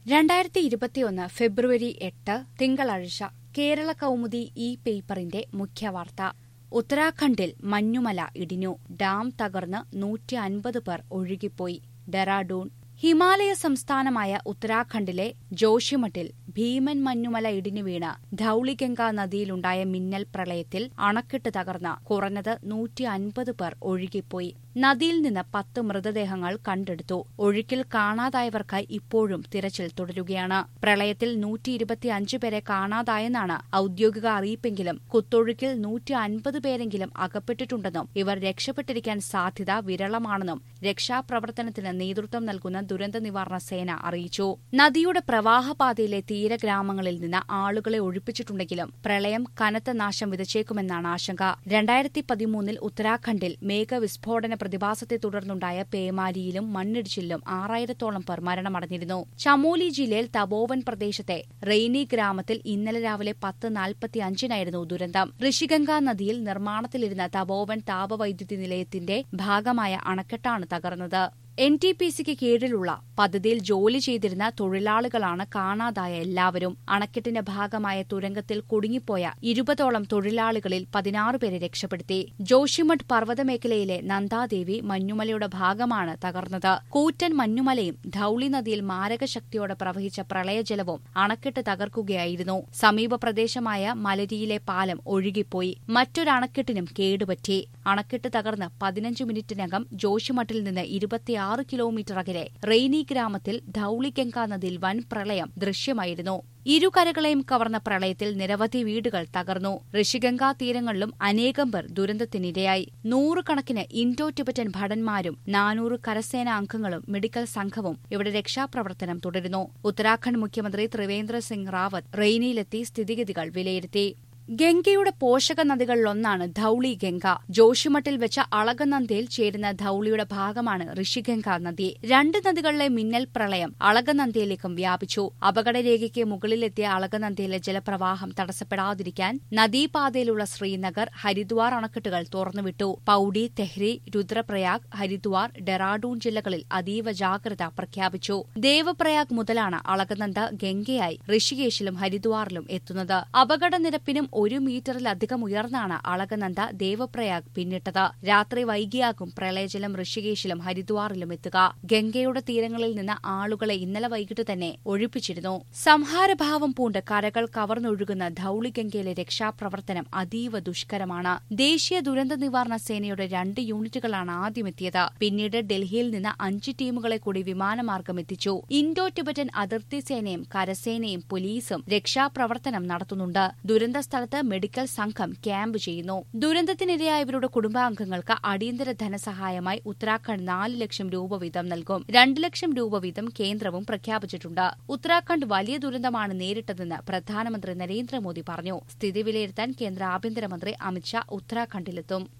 രണ്ടായിരത്തി ഇരുപത്തിയൊന്ന് ഫെബ്രുവരി എട്ട് തിങ്കളാഴ്ച കേരള കൗമുദി ഈ പേപ്പറിന്റെ മുഖ്യവാർത്ത ഉത്തരാഖണ്ഡിൽ മഞ്ഞുമല ഇടിഞ്ഞു ഡാം തകർന്ന് നൂറ്റി അൻപത് പേർ ഒഴുകിപ്പോയി ഡെറാഡൂൺ ഹിമാലയ സംസ്ഥാനമായ ഉത്തരാഖണ്ഡിലെ ജോഷിമഠിൽ ഭീമൻ മഞ്ഞുമല ഇടിഞ്ഞു വീണ് ധൌളിഗംഗ നദിയിലുണ്ടായ മിന്നൽ പ്രളയത്തിൽ അണക്കെട്ട് തകർന്ന് കുറഞ്ഞത് നൂറ്റി അൻപത് പേർ ഒഴുകിപ്പോയി നദിയിൽ നിന്ന് പത്ത് മൃതദേഹങ്ങൾ കണ്ടെടുത്തു ഒഴുക്കിൽ കാണാതായവർക്കായി ഇപ്പോഴും തിരച്ചിൽ തുടരുകയാണ് പ്രളയത്തിൽ നൂറ്റി ഇരുപത്തിയഞ്ച് പേരെ കാണാതായെന്നാണ് ഔദ്യോഗിക അറിയിപ്പെങ്കിലും കുത്തൊഴുക്കിൽ നൂറ്റി അൻപത് പേരെങ്കിലും അകപ്പെട്ടിട്ടുണ്ടെന്നും ഇവർ രക്ഷപ്പെട്ടിരിക്കാൻ സാധ്യത വിരളമാണെന്നും രക്ഷാപ്രവർത്തനത്തിന് നേതൃത്വം നൽകുന്ന ദുരന്ത നിവാരണ സേന അറിയിച്ചു നദിയുടെ പ്രവാഹപാതയിലെ തീരഗ്രാമങ്ങളിൽ നിന്ന് ആളുകളെ ഒഴിപ്പിച്ചിട്ടുണ്ടെങ്കിലും പ്രളയം കനത്ത നാശം വിതച്ചേക്കുമെന്നാണ് ആശങ്ക രണ്ടായിരത്തി പതിമൂന്നിൽ ഉത്തരാഖണ്ഡിൽ മേഘവിസ്ഫോടന പ്രതിഭാസത്തെ തുടർന്നുണ്ടായ പേമാരിയിലും മണ്ണിടിച്ചിലും ആറായിരത്തോളം പേർ മരണമടഞ്ഞിരുന്നു ചമോലി ജില്ലയിൽ തപോവൻ പ്രദേശത്തെ റെയ്നി ഗ്രാമത്തിൽ ഇന്നലെ രാവിലെ പത്ത് നാൽപ്പത്തിയഞ്ചിനായിരുന്നു ദുരന്തം ഋഷിഗംഗ നദിയിൽ നിർമ്മാണത്തിലിരുന്ന തപോവൻ താപവൈദ്യുതി നിലയത്തിന്റെ ഭാഗമായ അണക്കെട്ടാണ് തകർന്നത് എൻ ടി പി സിക്ക് കീഴിലുള്ള പദ്ധതിയിൽ ജോലി ചെയ്തിരുന്ന തൊഴിലാളികളാണ് കാണാതായ എല്ലാവരും അണക്കെട്ടിന്റെ ഭാഗമായ തുരങ്കത്തിൽ കുടുങ്ങിപ്പോയ ഇരുപതോളം തൊഴിലാളികളിൽ പതിനാറ് പേരെ രക്ഷപ്പെടുത്തി ജോഷിമഠ് പർവ്വതമേഖലയിലെ നന്ദാദേവി മഞ്ഞുമലയുടെ ഭാഗമാണ് തകർന്നത് കൂറ്റൻ മഞ്ഞുമലയും ധൌളി നദിയിൽ മാരകശക്തിയോടെ പ്രവഹിച്ച പ്രളയജലവും അണക്കെട്ട് തകർക്കുകയായിരുന്നു സമീപ പ്രദേശമായ മലരിയിലെ പാലം ഒഴുകിപ്പോയി മറ്റൊരണക്കെട്ടിനും കേടുപറ്റി അണക്കെട്ട് തകർന്ന് പതിനഞ്ച് മിനിറ്റിനകം ജോഷിമഠിൽ നിന്ന് ഇരുപത്തിയാറ് കിലോമീറ്റർ അകലെ റെയ്നി ഗ്രാമത്തിൽ ധൌളിഗംഗ നദിയിൽ വൻ പ്രളയം ദൃശ്യമായിരുന്നു ഇരുകരകളെയും കവർന്ന പ്രളയത്തിൽ നിരവധി വീടുകൾ തകർന്നു ഋഷിഗംഗാ തീരങ്ങളിലും അനേകം പേർ ദുരന്തത്തിനിരയായി നൂറുകണക്കിന് ഇൻഡോ ടിബറ്റൻ ഭടന്മാരും നാനൂറ് കരസേനാ അംഗങ്ങളും മെഡിക്കൽ സംഘവും ഇവിടെ രക്ഷാപ്രവർത്തനം തുടരുന്നു ഉത്തരാഖണ്ഡ് മുഖ്യമന്ത്രി ത്രിവേന്ദ്ര സിംഗ് റാവത്ത് റെയ്നിയിലെത്തി സ്ഥിതിഗതികൾ വിലയിരുത്തി ഗംഗയുടെ പോഷക നദികളിലൊന്നാണ് ധൌളി ഗംഗ ജോഷിമഠിൽ വെച്ച അളകനന്ദയിൽ ചേരുന്ന ധൌളിയുടെ ഭാഗമാണ് ഋഷിഗംഗ നദി രണ്ട് നദികളിലെ മിന്നൽ പ്രളയം അളകനന്ദയിലേക്കും വ്യാപിച്ചു അപകടരേഖയ്ക്ക് മുകളിലെത്തിയ അളകനന്ദയിലെ ജലപ്രവാഹം തടസ്സപ്പെടാതിരിക്കാൻ നദീപാതയിലുള്ള ശ്രീനഗർ ഹരിദ്വാർ അണക്കെട്ടുകൾ തുറന്നുവിട്ടു പൌഡി തെഹ്രി രുദ്രപ്രയാഗ് ഹരിദ്വാർ ഡെറാഡൂൺ ജില്ലകളിൽ അതീവ ജാഗ്രത പ്രഖ്യാപിച്ചു ദേവപ്രയാഗ് മുതലാണ് അളകനന്ദ ഗംഗയായി ഋഷികേശിലും ഹരിദ്വാറിലും എത്തുന്നത് അപകടനിരപ്പിനും ഒരു മീറ്ററിലധികം ഉയർന്നാണ് അളകനന്ദ ദേവപ്രയാഗ് പിന്നിട്ടത് രാത്രി വൈകിയാകും പ്രളയജലം ഋഷികേശിലും ഹരിദ്വാറിലും എത്തുക ഗംഗയുടെ തീരങ്ങളിൽ നിന്ന് ആളുകളെ ഇന്നലെ വൈകിട്ട് തന്നെ ഒഴിപ്പിച്ചിരുന്നു സംഹാരഭാവം പൂണ്ട് കരകൾ കവർന്നൊഴുകുന്ന ധൌളിഗംഗയിലെ രക്ഷാപ്രവർത്തനം അതീവ ദുഷ്കരമാണ് ദേശീയ ദുരന്ത നിവാരണ സേനയുടെ രണ്ട് യൂണിറ്റുകളാണ് ആദ്യമെത്തിയത് പിന്നീട് ഡൽഹിയിൽ നിന്ന് അഞ്ച് ടീമുകളെ കൂടി വിമാനമാർഗം എത്തിച്ചു ഇൻഡോ ടിബറ്റൻ അതിർത്തി സേനയും കരസേനയും പോലീസും രക്ഷാപ്രവർത്തനം നടത്തുന്നുണ്ട് ദുരന്ത സ്ഥലത്ത് മെഡിക്കൽ സംഘം ക്യാമ്പ് ചെയ്യുന്നു ദുരന്തത്തിനിരയായവരുടെ കുടുംബാംഗങ്ങൾക്ക് അടിയന്തര ധനസഹായമായി ഉത്തരാഖണ്ഡ് നാല് ലക്ഷം രൂപ വീതം നൽകും രണ്ട് ലക്ഷം രൂപ വീതം കേന്ദ്രവും പ്രഖ്യാപിച്ചിട്ടുണ്ട് ഉത്തരാഖണ്ഡ് വലിയ ദുരന്തമാണ് നേരിട്ടതെന്ന് പ്രധാനമന്ത്രി നരേന്ദ്രമോദി പറഞ്ഞു സ്ഥിതി വിലയിരുത്താൻ കേന്ദ്ര ആഭ്യന്തരമന്ത്രി അമിത്ഷാ ഉത്തരാഖണ്ഡിലെത്തും